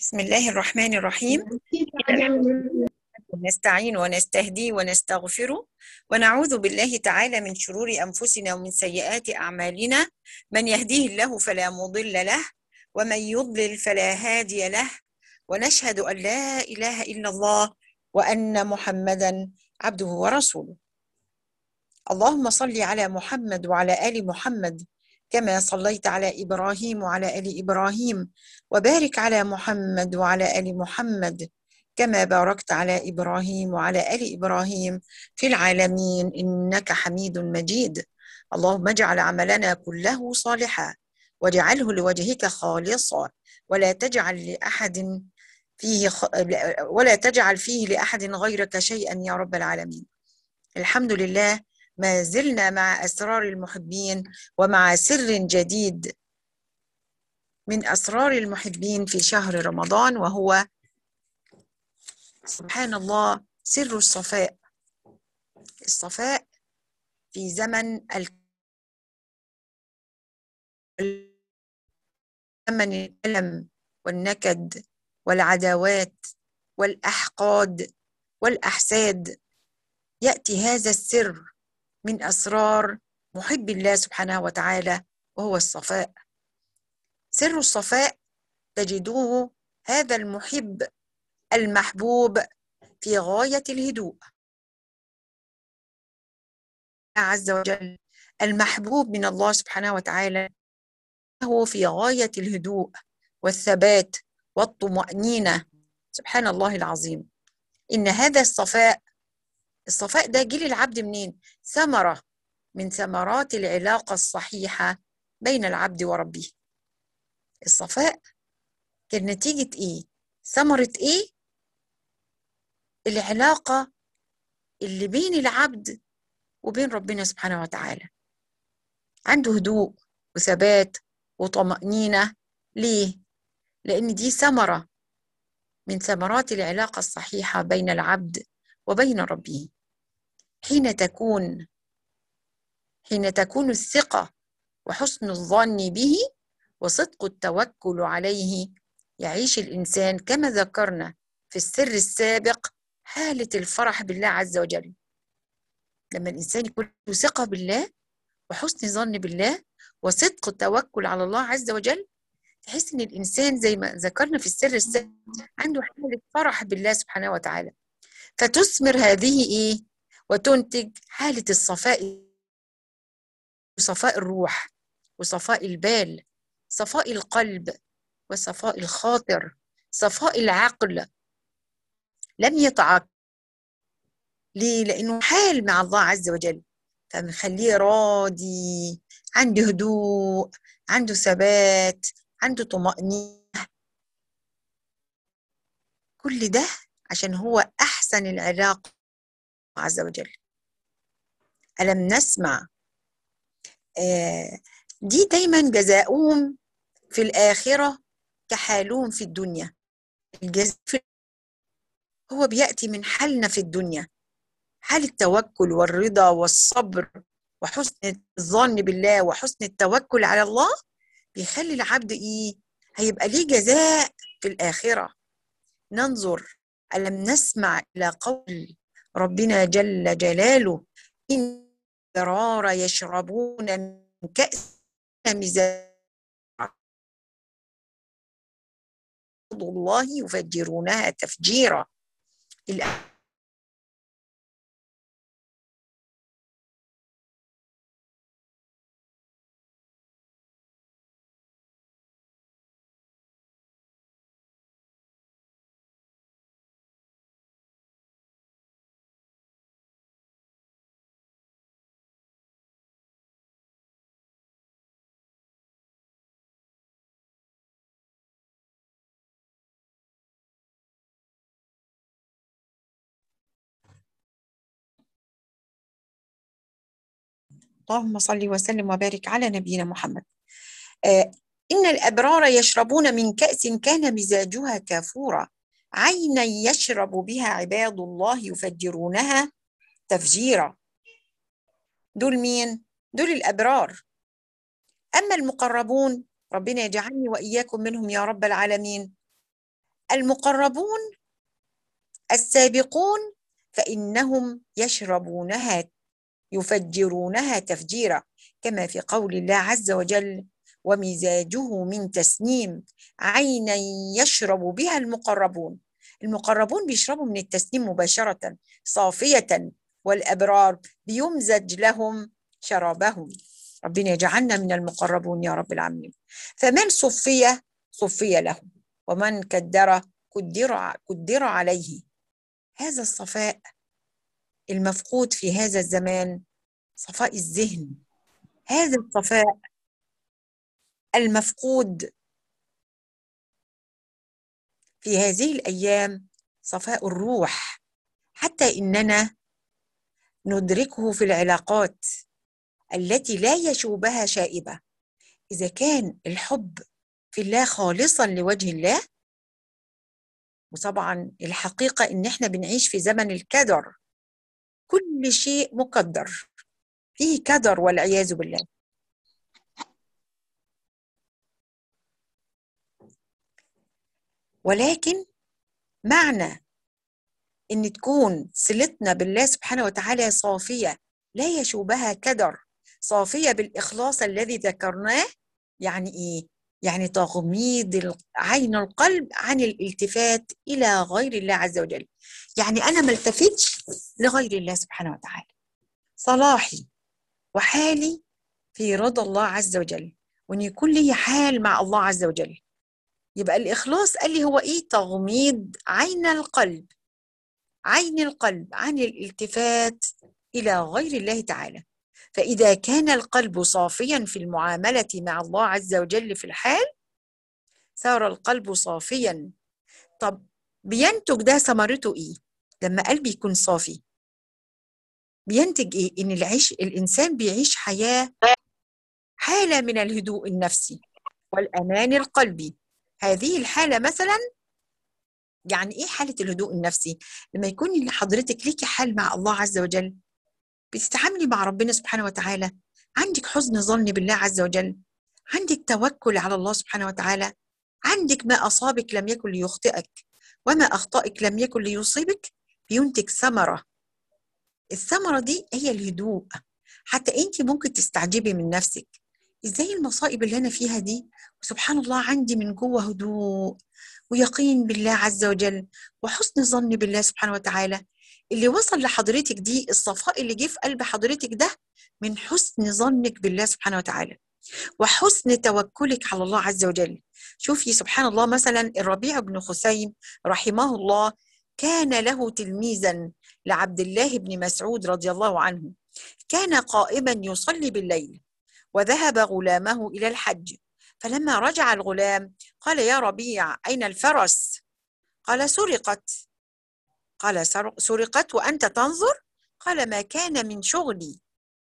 بسم الله الرحمن الرحيم نستعين ونستهدي ونستغفر ونعوذ بالله تعالى من شرور أنفسنا ومن سيئات أعمالنا من يهديه الله فلا مضل له ومن يضلل فلا هادي له ونشهد أن لا إله إلا الله وأن محمدا عبده ورسوله اللهم صل على محمد وعلى آل محمد كما صليت على ابراهيم وعلى ال ابراهيم وبارك على محمد وعلى ال محمد كما باركت على ابراهيم وعلى ال ابراهيم في العالمين انك حميد مجيد اللهم اجعل عملنا كله صالحا واجعله لوجهك خالصا ولا تجعل لاحد فيه خ... ولا تجعل فيه لاحد غيرك شيئا يا رب العالمين الحمد لله ما زلنا مع اسرار المحبين ومع سر جديد من اسرار المحبين في شهر رمضان وهو سبحان الله سر الصفاء الصفاء في زمن ال زمن الألم والنكد والعداوات والأحقاد والأحساد يأتي هذا السر من أسرار محب الله سبحانه وتعالى وهو الصفاء سر الصفاء تجدوه هذا المحب المحبوب في غاية الهدوء عز وجل المحبوب من الله سبحانه وتعالى هو في غاية الهدوء والثبات والطمأنينة سبحان الله العظيم إن هذا الصفاء الصفاء ده جيل العبد منين؟ ثمرة من ثمرات العلاقة الصحيحة بين العبد وربه الصفاء كان نتيجة إيه؟ ثمرة إيه؟ العلاقة اللي بين العبد وبين ربنا سبحانه وتعالى عنده هدوء وثبات وطمأنينة ليه؟ لأن دي ثمرة من ثمرات العلاقة الصحيحة بين العبد وبين ربه حين تكون حين تكون الثقة وحسن الظن به وصدق التوكل عليه يعيش الإنسان كما ذكرنا في السر السابق حالة الفرح بالله عز وجل لما الإنسان يكون له ثقة بالله وحسن ظن بالله وصدق التوكل على الله عز وجل تحس إن الإنسان زي ما ذكرنا في السر السابق عنده حالة فرح بالله سبحانه وتعالى فتثمر هذه إيه وتنتج حالة الصفاء وصفاء الروح وصفاء البال صفاء القلب وصفاء الخاطر صفاء العقل لم يتعق ليه؟ لأنه حال مع الله عز وجل فمخليه راضي عنده هدوء عنده ثبات عنده طمأنينة كل ده عشان هو أحسن العلاقة عز وجل ألم نسمع آه دي دايما جزاؤهم في الآخرة كحالهم في الدنيا الجزاء هو بيأتي من حالنا في الدنيا حال التوكل والرضا والصبر وحسن الظن بالله وحسن التوكل على الله بيخلي العبد ايه هيبقى ليه جزاء في الآخرة ننظر ألم نسمع إلى قول ربنا جل جلاله إن الأبرار يشربون من كأس مزاج الله يفجرونها تفجيرا اللهم صل وسلم وبارك على نبينا محمد آه إن الأبرار يشربون من كأس كان مزاجها كافورا عينا يشرب بها عباد الله يفجرونها تفجيرا دول مين؟ دول الأبرار أما المقربون ربنا يجعلني وإياكم منهم يا رب العالمين المقربون السابقون فإنهم يشربونها يفجرونها تفجيرا كما في قول الله عز وجل ومزاجه من تسنيم عينا يشرب بها المقربون المقربون بيشربوا من التسنيم مباشرة صافية والأبرار بيمزج لهم شرابهم ربنا يجعلنا من المقربون يا رب العالمين فمن صفي صفي له ومن كدر كدر كدر عليه هذا الصفاء المفقود في هذا الزمان صفاء الذهن هذا الصفاء المفقود في هذه الايام صفاء الروح حتى اننا ندركه في العلاقات التي لا يشوبها شائبه اذا كان الحب في الله خالصا لوجه الله وطبعا الحقيقه ان احنا بنعيش في زمن الكدر كل شيء مقدر فيه كدر والعياذ بالله ولكن معنى ان تكون صلتنا بالله سبحانه وتعالى صافيه لا يشوبها كدر صافيه بالاخلاص الذي ذكرناه يعني ايه يعني تغميض عين القلب عن الالتفات الى غير الله عز وجل يعني انا ما التفتش لغير الله سبحانه وتعالى صلاحي وحالي في رضا الله عز وجل وان يكون لي حال مع الله عز وجل يبقى الإخلاص قال لي هو إيه تغميض عين القلب عين القلب عن الالتفات إلى غير الله تعالى فإذا كان القلب صافيا في المعاملة مع الله عز وجل في الحال صار القلب صافيا طب بينتج ده ثمرته إيه لما قلبي يكون صافي بينتج إيه إن العيش الإنسان بيعيش حياة حالة من الهدوء النفسي والأمان القلبي هذه الحالة مثلا يعني ايه حالة الهدوء النفسي؟ لما يكون حضرتك ليكي حال مع الله عز وجل بتتعاملي مع ربنا سبحانه وتعالى عندك حسن ظن بالله عز وجل عندك توكل على الله سبحانه وتعالى عندك ما أصابك لم يكن ليخطئك وما أخطأك لم يكن ليصيبك بينتج ثمرة الثمرة دي هي الهدوء حتى أنت ممكن تستعجبي من نفسك ازاي المصائب اللي انا فيها دي وسبحان الله عندي من جوه هدوء ويقين بالله عز وجل وحسن ظن بالله سبحانه وتعالى اللي وصل لحضرتك دي الصفاء اللي جه في قلب حضرتك ده من حسن ظنك بالله سبحانه وتعالى وحسن توكلك على الله عز وجل شوفي سبحان الله مثلا الربيع بن خثيم رحمه الله كان له تلميذا لعبد الله بن مسعود رضي الله عنه كان قائما يصلي بالليل وذهب غلامه إلى الحج فلما رجع الغلام قال يا ربيع أين الفرس قال سرقت قال سرقت وأنت تنظر قال ما كان من شغلي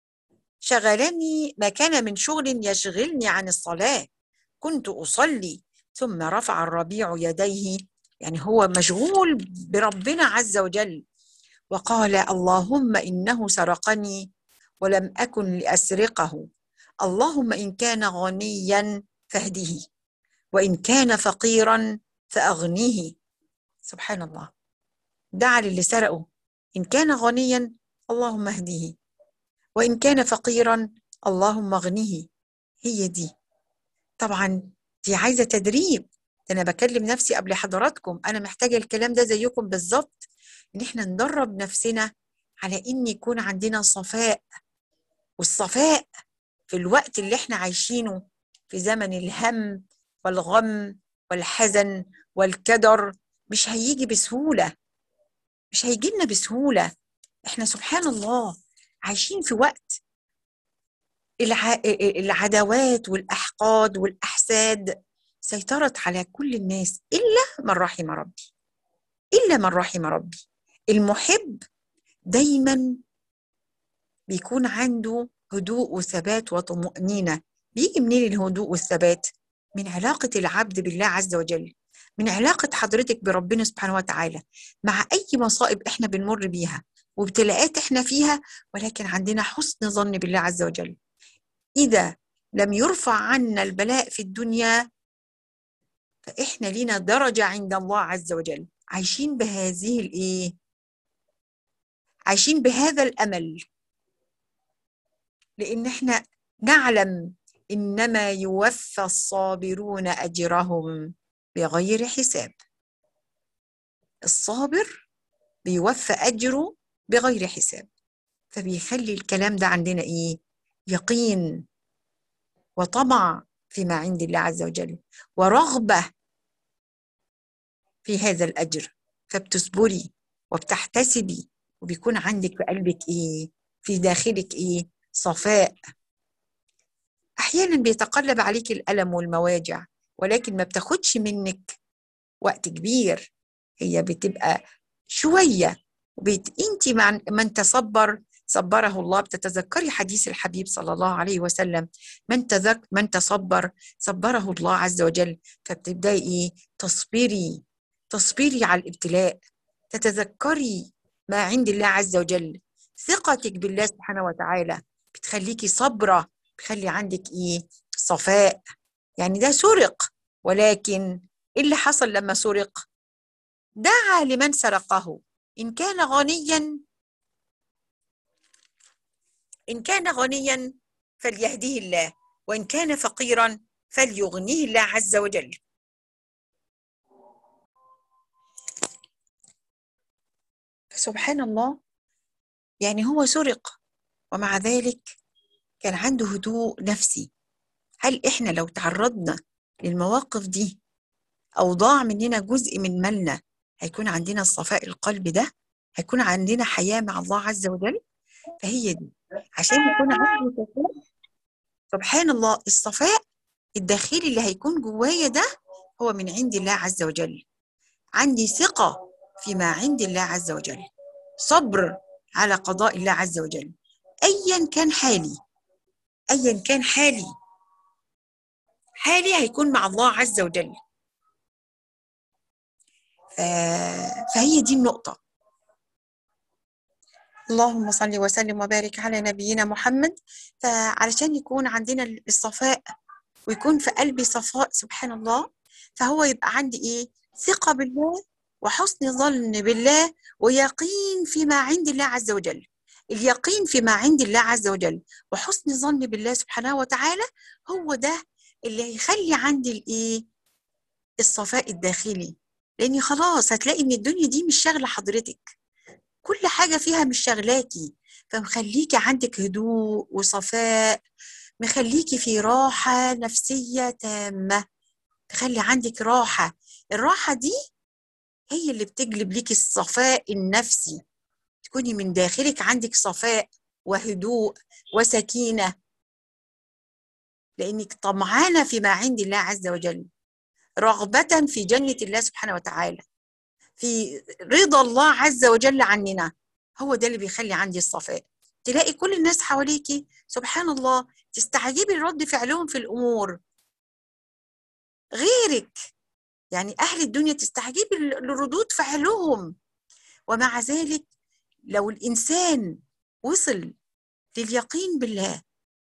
شغلني ما كان من شغل يشغلني عن الصلاة كنت أصلي ثم رفع الربيع يديه يعني هو مشغول بربنا عز وجل وقال اللهم إنه سرقني ولم أكن لأسرقه اللهم إن كان غنيا فاهده وإن كان فقيرا فأغنيه سبحان الله دعا للي سرقه إن كان غنيا اللهم اهديه وإن كان فقيرا اللهم اغنيه هي دي طبعا دي عايزة تدريب ده أنا بكلم نفسي قبل حضراتكم أنا محتاجة الكلام ده زيكم بالظبط إن إحنا ندرب نفسنا على إن يكون عندنا صفاء والصفاء في الوقت اللي احنا عايشينه في زمن الهم والغم والحزن والكدر مش هيجي بسهوله مش هيجي لنا بسهوله احنا سبحان الله عايشين في وقت العداوات والاحقاد والاحساد سيطرت على كل الناس الا من رحم ربي الا من رحم ربي المحب دايما بيكون عنده هدوء وثبات وطمأنينة بيجي منين الهدوء والثبات؟ من علاقة العبد بالله عز وجل من علاقة حضرتك بربنا سبحانه وتعالى مع أي مصائب إحنا بنمر بيها وابتلاءات إحنا فيها ولكن عندنا حسن ظن بالله عز وجل إذا لم يرفع عنا البلاء في الدنيا فإحنا لينا درجة عند الله عز وجل عايشين بهذه الإيه عايشين بهذا الأمل لأن إحنا نعلم إنما يوفى الصابرون أجرهم بغير حساب الصابر بيوفى أجره بغير حساب فبيخلي الكلام ده عندنا إيه يقين وطمع فيما عند الله عز وجل ورغبة في هذا الأجر فبتصبري وبتحتسبي وبيكون عندك في قلبك إيه في داخلك إيه صفاء أحيانا بيتقلب عليك الألم والمواجع ولكن ما بتاخدش منك وقت كبير هي بتبقى شوية وبت... انت مع من تصبر صبره الله بتتذكري حديث الحبيب صلى الله عليه وسلم من تذك من تصبر صبره الله عز وجل فبتبداي ايه تصبري تصبري على الابتلاء تتذكري ما عند الله عز وجل ثقتك بالله سبحانه وتعالى بتخليكي صبرة بتخلي عندك ايه صفاء يعني ده سرق ولكن ايه اللي حصل لما سرق دعا لمن سرقه إن كان غنيا إن كان غنيا فليهديه الله وإن كان فقيرا فليغنيه الله عز وجل سبحان الله يعني هو سرق ومع ذلك كان عنده هدوء نفسي هل إحنا لو تعرضنا للمواقف دي أو ضاع مننا جزء من مالنا هيكون عندنا الصفاء القلب ده هيكون عندنا حياة مع الله عز وجل فهي دي عشان يكون عندي صفاء سبحان الله الصفاء الداخلي اللي هيكون جوايا ده هو من عند الله عز وجل عندي ثقة فيما عند الله عز وجل صبر على قضاء الله عز وجل أيا كان حالي أيا كان حالي حالي هيكون مع الله عز وجل فهي دي النقطة اللهم صل وسلم وبارك على نبينا محمد فعلشان يكون عندنا الصفاء ويكون في قلبي صفاء سبحان الله فهو يبقى عندي ايه ثقة بالله وحسن ظن بالله ويقين فيما عند الله عز وجل اليقين فيما عند الله عز وجل وحسن ظن بالله سبحانه وتعالى هو ده اللي هيخلي عندي الايه الصفاء الداخلي لاني خلاص هتلاقي ان الدنيا دي مش شاغله حضرتك كل حاجه فيها مش شاغلاكي فمخليكي عندك هدوء وصفاء مخليكي في راحه نفسيه تامه تخلي عندك راحه الراحه دي هي اللي بتجلب ليكي الصفاء النفسي تكوني من داخلك عندك صفاء وهدوء وسكينه لانك طمعانه فيما عند الله عز وجل رغبة في جنة الله سبحانه وتعالى في رضا الله عز وجل عننا هو ده اللي بيخلي عندي الصفاء تلاقي كل الناس حواليكي سبحان الله تستعجبي رد فعلهم في الأمور غيرك يعني أهل الدنيا تستعجبي لردود فعلهم ومع ذلك لو الإنسان وصل لليقين بالله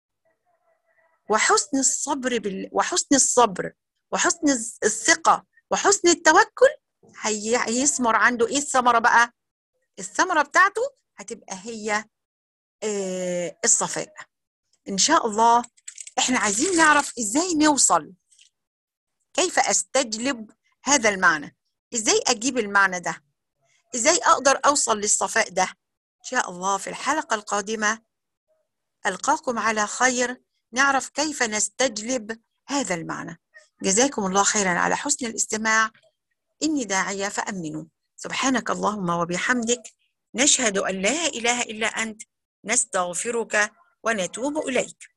وحسن الصبر بال... وحسن الصبر وحسن الثقة وحسن التوكل هي... هيثمر عنده ايه الثمرة بقى الثمرة بتاعته هتبقى هي آه الصفاء ان شاء الله احنا عايزين نعرف ازاي نوصل كيف استجلب هذا المعنى ازاي اجيب المعنى ده ازاي اقدر اوصل للصفاء ده ان شاء الله في الحلقة القادمة القاكم على خير نعرف كيف نستجلب هذا المعنى جزاكم الله خيرا على حسن الاستماع إني داعية فأمنوا سبحانك اللهم وبحمدك نشهد أن لا إله إلا أنت نستغفرك ونتوب إليك